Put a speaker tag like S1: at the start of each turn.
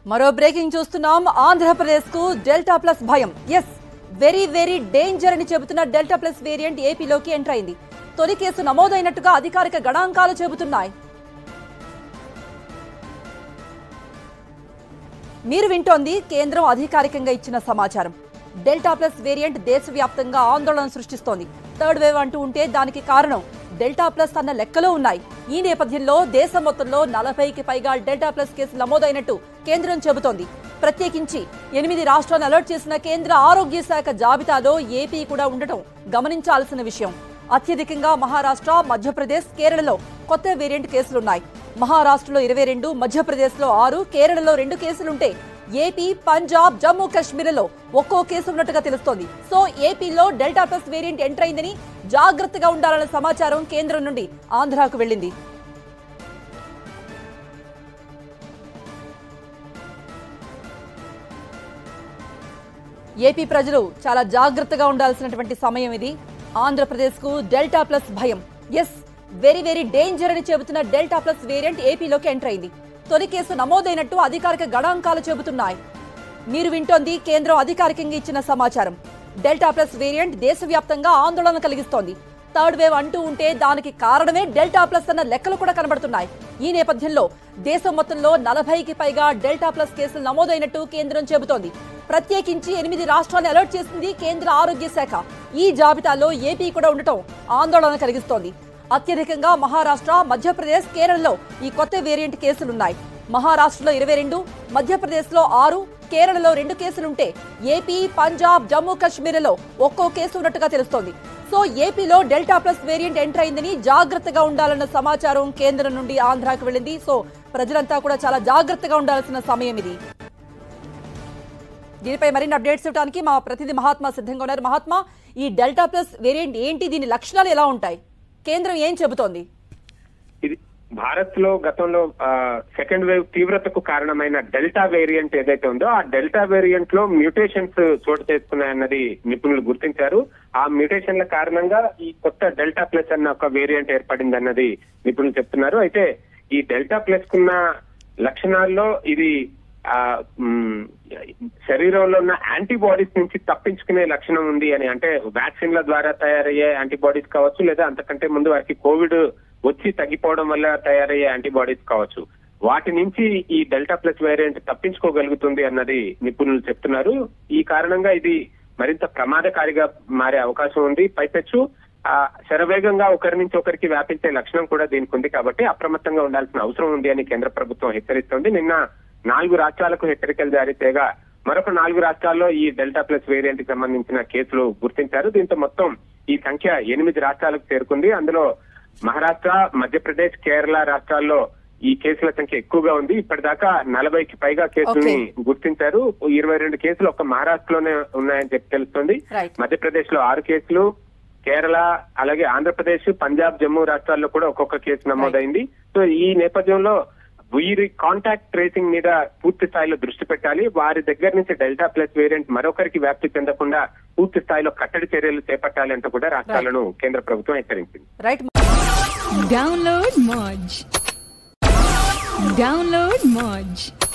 S1: మరో బ్రేకింగ్ చూస్తున్నాం ఆంధ్రప్రదేశ్ కు డెల్టా ప్లస్ భయం ఎస్ వెరీ వెరీ డేంజర్ అని చెబుతున్న డెల్టా ప్లస్ వేరియంట్ ఏపీలోకి ఎంటర్ అయింది తొలి కేసు నమోదైనట్టుగా అధికారిక గణాంకాలు చెబుతున్నాయి మీరు వింటోంది కేంద్రం అధికారికంగా ఇచ్చిన సమాచారం డెల్టా ప్లస్ వేరియంట్ దేశవ్యాప్తంగా ఆందోళన సృష్టిస్తోంది థర్డ్ వేవ్ అంటూ ఉంటే దానికి కారణం డెల్టా ప్లస్ అన్న లెక్కలో ఉన్నాయి ఈ నేపథ్యంలో దేశం మొత్తంలో నలభైకి పైగా డెల్టా ప్లస్ కేసులు నమోదైనట్టు కేంద్రం చెబుతోంది ప్రత్యేకించి ఎనిమిది రాష్ట్రాలను అలర్ట్ చేసిన కేంద్ర ఆరోగ్య శాఖ జాబితాలో ఏపీ కూడా ఉండటం గమనించాల్సిన విషయం అత్యధికంగా మహారాష్ట్ర మధ్యప్రదేశ్ కేరళలో కొత్త వేరియంట్ కేసులున్నాయి మహారాష్ట్రలో ఇరవై రెండు మధ్యప్రదేశ్లో ఆరు కేరళలో రెండు కేసులుంటే ఏపీ పంజాబ్ జమ్మూ కాశ్మీర్లలో ఒక్కో కేసు ఉన్నట్టుగా తెలుస్తోంది సో ఏపీలో డెల్టా ప్లస్ వేరియంట్ ఎంటర్ అయిందని జాగ్రత్తగా ఉండాలన్న సమాచారం కేంద్రం నుండి ఆంధ్రాకు వెళ్ళింది ఏపీ ప్రజలు చాలా జాగ్రత్తగా ఉండాల్సినటువంటి సమయం ఇది ఆంధ్రప్రదేశ్ కు డెల్టా ప్లస్ భయం ఎస్ వెరీ వెరీ డేంజర్ అని చెబుతున్న డెల్టా ప్లస్ వేరియంట్ ఏపీలోకి ఎంటర్ అయింది తొలి కేసు నమోదైనట్టు అధికారిక గణాంకాలు చెబుతున్నాయి మీరు వింటోంది కేంద్రం అధికారికంగా ఇచ్చిన సమాచారం డెల్టా ప్లస్ వేరియంట్ దేశవ్యాప్తంగా ఆందోళన కలిగిస్తోంది థర్డ్ వేవ్ అంటూ ఉంటే దానికి కారణమే డెల్టా ప్లస్ అన్న లెక్కలు కూడా కనబడుతున్నాయి ఈ నేపథ్యంలో దేశం మొత్తంలో నలభైకి పైగా డెల్టా ప్లస్ కేసులు నమోదైనట్టు కేంద్రం చెబుతోంది ప్రత్యేకించి ఎనిమిది రాష్ట్రాలను అలర్ట్ చేసింది కేంద్ర ఆరోగ్య శాఖ ఈ జాబితాలో ఏపీ కూడా ఉండటం ఆందోళన కలిగిస్తోంది అత్యధికంగా మహారాష్ట్ర మధ్యప్రదేశ్ కేరళలో ఈ కొత్త వేరియంట్ కేసులున్నాయి మహారాష్ట్రలో ఇరవై రెండు మధ్యప్రదేశ్లో ఆరు కేరళలో రెండు కేసులుంటే ఏపీ పంజాబ్ జమ్మూ కాశ్మీర్లలో ఒక్కో కేసు ఉన్నట్టుగా తెలుస్తోంది సో ఏపీలో డెల్టా ప్లస్ వేరియంట్ ఎంటర్ అయిందని జాగ్రత్తగా ఉండాలన్న సమాచారం కేంద్రం నుండి ఆంధ్రాకు వెళ్ళింది సో ప్రజలంతా కూడా చాలా జాగ్రత్తగా ఉండాల్సిన సమయం ఇది దీనిపై మరిన్ని అప్డేట్స్ ఇవ్వడానికి మా ప్రతినిధి మహాత్మా సిద్ధంగా ఉన్నారు మహాత్మా ఈ డెల్టా ప్లస్ వేరియంట్ ఏంటి దీని లక్షణాలు ఎలా ఉంటాయి కేంద్రం ఏం చెబుతోంది
S2: ఇది భారత్ లో గతంలో సెకండ్ వేవ్ తీవ్రతకు కారణమైన డెల్టా వేరియంట్ ఏదైతే ఉందో ఆ డెల్టా వేరియంట్ లో మ్యూటేషన్స్ చోటు చేసుకున్నాయన్నది నిపుణులు గుర్తించారు ఆ మ్యూటేషన్ల కారణంగా ఈ కొత్త డెల్టా ప్లస్ అన్న ఒక వేరియంట్ ఏర్పడింది అన్నది నిపుణులు చెప్తున్నారు అయితే ఈ డెల్టా ప్లస్ కున్న లక్షణాల్లో ఇది ఆ మ్, శరీరంలో ఉన్న యాంటీబాడీస్ నుంచి తప్పించుకునే లక్షణం ఉంది అని అంటే వ్యాక్సిన్ల ద్వారా తయారయ్యే యాంటీబాడీస్ కావచ్చు లేదా అంతకంటే ముందు వారికి కోవిడ్ వచ్చి తగ్గిపోవడం వల్ల తయారయ్యే యాంటీబాడీస్ కావచ్చు వాటి నుంచి ఈ డెల్టా ప్లస్ వేరియంట్ తప్పించుకోగలుగుతుంది అన్నది నిపుణులు చెప్తున్నారు ఈ కారణంగా ఇది మరింత ప్రమాదకారిగా మారే అవకాశం ఉంది పైపెచ్చు ఆ శరవేగంగా ఒకరి నుంచి ఒకరికి వ్యాపించే లక్షణం కూడా దీనికి ఉంది కాబట్టి అప్రమత్తంగా ఉండాల్సిన అవసరం ఉంది అని కేంద్ర ప్రభుత్వం హెచ్చరిస్తోంది నిన్న నాలుగు రాష్ట్రాలకు హెచ్చరికలు జారీ చేయగా మరొక నాలుగు రాష్ట్రాల్లో ఈ డెల్టా ప్లస్ వేరియంట్ కి సంబంధించిన కేసులు గుర్తించారు దీంతో మొత్తం ఈ సంఖ్య ఎనిమిది రాష్ట్రాలకు చేరుకుంది అందులో మహారాష్ట్ర మధ్యప్రదేశ్ కేరళ రాష్ట్రాల్లో ఈ కేసుల సంఖ్య ఎక్కువగా ఉంది ఇప్పటిదాకా నలభైకి పైగా కేసుల్ని గుర్తించారు ఇరవై రెండు కేసులు ఒక్క మహారాష్ట్రలోనే ఉన్నాయని చెప్పి తెలుస్తోంది
S1: రైట్
S2: మధ్యప్రదేశ్ లో ఆరు కేసులు కేరళ అలాగే ఆంధ్రప్రదేశ్ పంజాబ్ జమ్మూ రాష్ట్రాల్లో కూడా ఒక్కొక్క కేసు నమోదైంది సో ఈ నేపథ్యంలో వీరి కాంటాక్ట్ ట్రేసింగ్ మీద పూర్తి స్థాయిలో దృష్టి పెట్టాలి వారి దగ్గర నుంచి డెల్టా ప్లస్ వేరియంట్ మరొకరికి వ్యాప్తి చెందకుండా పూర్తి స్థాయిలో కట్టడి చర్యలు చేపట్టాలి అంటూ కూడా రాష్ట్రాలను కేంద్ర ప్రభుత్వం హెచ్చరించింది
S1: right
S3: Download Moj. Download Moj.